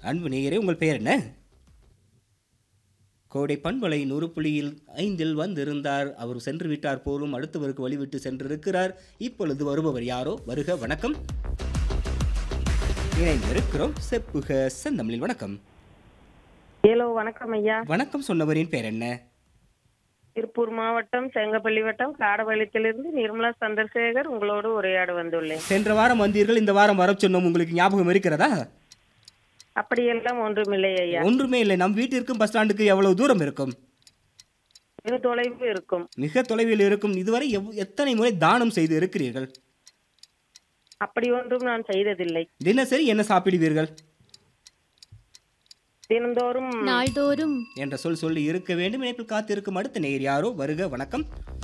அன்பு நேயரே உங்கள் பெயர் என்ன கோடை பண்பலை நூறு புள்ளியில் ஐந்தில் வந்திருந்தார் அவர் சென்று விட்டார் போலும் அடுத்தவருக்கு வழிவிட்டு சென்றிருக்கிறார் இப்பொழுது வருபவர் யாரோ வருக வணக்கம் இணைந்திருக்கிறோம் செப்புக செந்தமிழில் வணக்கம் ஹலோ வணக்கம் ஐயா வணக்கம் சொன்னவரின் பெயர் என்ன திருப்பூர் மாவட்டம் செங்கப்பள்ளி வட்டம் காடபாளையத்திலிருந்து நிர்மலா சந்திரசேகர் உங்களோடு உரையாட வந்துள்ளேன் சென்ற வாரம் வந்தீர்கள் இந்த வாரம் வர சொன்னோம் உங்களுக்கு ஞாபகம் இருக்கிறதா அப்படியெல்லாம் ஒன்றுமில்லை ஐயா ஒன்றுமே இல்லை நம் வீட்டிற்கும் பஸ் ஸ்டாண்டுக்கு எவ்வளவு தூரம் இருக்கும் வெகு தொலைவு இருக்கும் மிக தொலைவில் இருக்கும் இதுவரை எவ் எத்தனை முறை தானம் செய்து இருக்கிறீர்கள் அப்படி ஒன்றும் நான் செய்ததில்லை தினசரி என்ன சாப்பிடுவீர்கள் தினந்தோறும் நாள்தோறும் என்ற சொல் சொல்லி இருக்க வேண்டும் இணைப்பில் காத்திருக்கும் அடுத்த நேர் யாரோ வருக வணக்கம்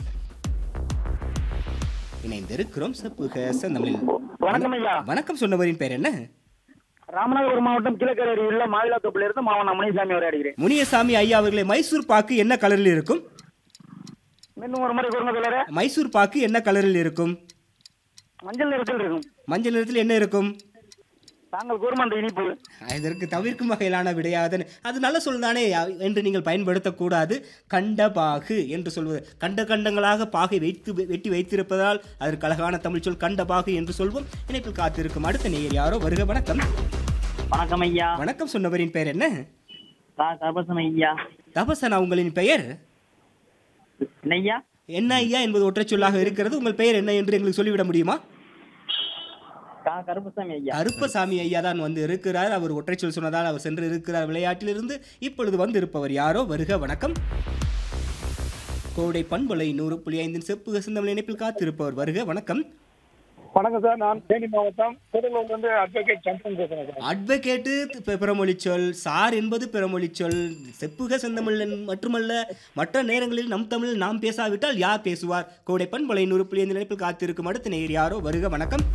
இணைந்திருக்கிறோம் செப்புக செந்தமிழில் வணக்கம் ஐயா வணக்கம் சொன்னவரின் பெயர் என்ன ராமநாதபுரம் மாவட்டம் கிழக்கரை உள்ள மாவிலாத்தோப்பில் இருந்து மாவன மணிசாமி உரையாடுகிறேன் முனியசாமி ஐயா அவர்களே மைசூர் பாக்கு என்ன கலரில் இருக்கும் இன்னும் ஒரு முறை கூறுங்க தலைவரே மைசூர் பாக்கு என்ன கலரில் இருக்கும் மஞ்சள் நிறத்தில் இருக்கும் மஞ்சள் நிறத்தில் என்ன இருக்கும் தாங்கள் கூறும் அந்த இனிப்பு இதற்கு தவிர்க்கும் வகையிலான விடையாதன் அது நல்ல சொல் தானே என்று நீங்கள் பயன்படுத்தக்கூடாது கண்ட பாகு என்று சொல்வது கண்ட கண்டங்களாக பாகை வைத்து வெட்டி வைத்திருப்பதால் அதற்கு அழகான தமிழ் சொல் கண்ட பாகு என்று சொல்வோம் இணைப்பில் காத்திருக்கும் அடுத்த நேயர் யாரோ வருக வணக்கம் வணக்கம் ஐயா வணக்கம் சொன்னவரின் பெயர் என்ன கபசம் ஐயா தபசனா உங்களின் பெயர் ஐயா என்ன ஐயா என்பது ஒற்றை சொல்லாக இருக்கிறது உங்கள் பெயர் என்ன என்று எங்களுக்கு சொல்லிவிட முடியுமா கருப்பசாமி ஐயா கருப்பசாமி ஐயா தான் வந்து இருக்கிறார் அவர் ஒற்றை சொல் சொன்னதால் அவர் சென்று இருக்கிறார் விளையாட்டிலிருந்து இப்பொழுது வந்து இருப்பவர் யாரோ வருக வணக்கம் கோடை பண்பலை நூறு புள்ளி ஐந்தின் செப்பு சிந்தமிழ் இணைப்பில் காத்திருப்பவர் வருக வணக்கம் வணக்கம் சார் நான் தேனி மாவட்டம் திருவள்ளூர்ல இருந்து அட்வொகேட் சந்திரன் பேசுறேன் சார் அட்வொகேட்டு பி- பிறமொழி சொல் சார் என்பது பிறமொழி சொல் செப்புக செந்தமிழ் மட்டுமல்ல மற்ற நேரங்களில் நம் தமிழில் நாம் பேசாவிட்டால் யார் பேசுவார் கோடை பண்பலை நூறு புள்ளி ஐந்து இணைப்பில் காத்திருக்கும் அடுத்த நேர் யாரோ வருக வணக்கம்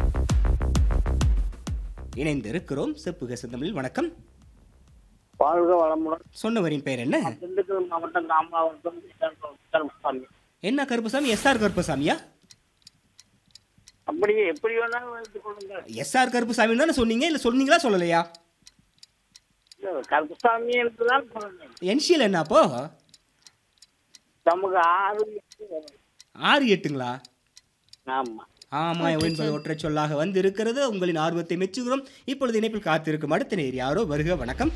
இணைந்திருக்கிறோம் செப்புக செந்தமிழில் வணக்கம் வாழ்க வளமுடன் சொன்னவரின் பெயர் என்ன திண்டுக்கல் மாவட்டம் ராமநாதபுரம் கருப்பசாமி என்ன கருப்பசாமி எஸ்ஆர் கருப்பசாமியா அப்படியே எப்படி வேணாலும் வைத்துக் கொள்ளுங்க எஸ்ஆர் கருப்பசாமி தானே சொன்னீங்க இல்லை சொன்னீங்களா சொல்லலையா கருப்பசாமி என்றுதான் சொன்னேன் என்ஷியல் என்ன அப்போ நமக்கு ஆறு ஆறு எட்டுங்களா ஆமா ஆமா என்பது ஒற்றை சொல்லாக வந்து இருக்கிறது உங்களின் ஆர்வத்தை மெச்சுகிறோம் இப்பொழுது இணைப்பில் காத்திருக்கும் அடுத்த நேர் யாரோ வருக வணக்கம்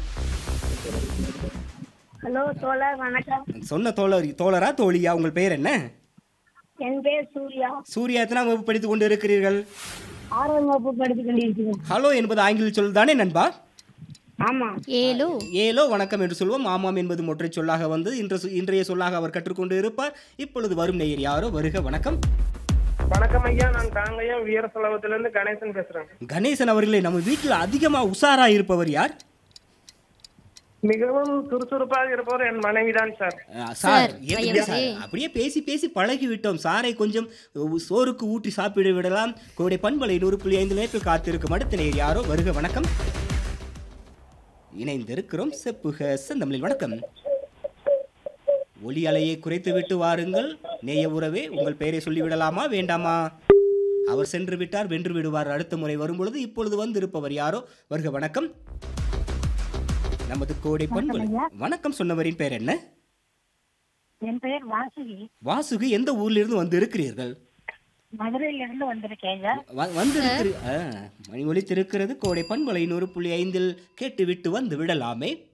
ஹலோ தோழர் வணக்கம் சொன்ன தோழர் தோழரா தோழியா உங்கள் பெயர் என்ன என் பேர் சூர்யா சூர்யா எத்தனாம் வகுப்பு படித்துக் கொண்டு இருக்கிறீர்கள் ஆறாம் வகுப்பு படித்துக் கொண்டிருக்கிறேன் ஹலோ என்பது ஆங்கில சொல் தானே நண்பா ஆமா ஏலோ ஏலோ வணக்கம் என்று சொல்வோம் ஆமாம் என்பது ஒற்றை சொல்லாக வந்து இன்ற இன்றைய சொல்லாக அவர் கற்றுக்கொண்டு இருப்பார் இப்பொழுது வரும் நேயர் யாரோ வருக வணக்கம் வணக்கம் ஐயா நான் காங்கயம் வீர இருந்து கணேசன் பேசுறேன் கணேசன் அவர்களே நம்ம வீட்டில் அதிகமாக உஷாரா இருப்பவர் யார் மிகவும் சுறுசுறுப்பாக இருப்பவர் என் மனைவிதான் சார் அஹ், சார் சார், எதுக்கு வயசே. சார்? அப்படியே பேசி பேசி பழகி விட்டோம் சாரை கொஞ்சம் உ- சோறுக்கு ஊற்றி சாப்பிட விடலாம் கோடை பண்பலை நூறு புள்ளி ஐந்து நேரத்தில் காத்திருக்கும் அடுத்த நேர் யாரோ வருக வணக்கம் இணைந்திருக்கிறோம் செப்புக செந்தமிழில் வணக்கம் ஒலி அலையை குறைத்து விட்டு வாருங்கள் நேய உறவே உங்கள் பெயரை சொல்லிவிடலாமா வேண்டாமா அவர் சென்று விட்டார் வென்று விடுவார் அடுத்த முறை வரும்பொழுது இப்பொழுது வந்திருப்பவர் யாரோ வருக வணக்கம் நமது கோடை பண்பலை வணக்கம் சொன்னவரின் பெயர் என்ன என் பெயர் வாசுகி வாசுகி எந்த ஊர்ல இருந்து வந்து இருக்கிறீர்கள் மதுரையில இருந்து வந்திருக்கேங்க வ- வந்திருக்கிறீ- ஆ, மணி ஒலித்திருக்கிறது கோடை பண்பலை நூறு புள்ளி ஐந்தில் கேட்டுவிட்டு வந்து விடலாமே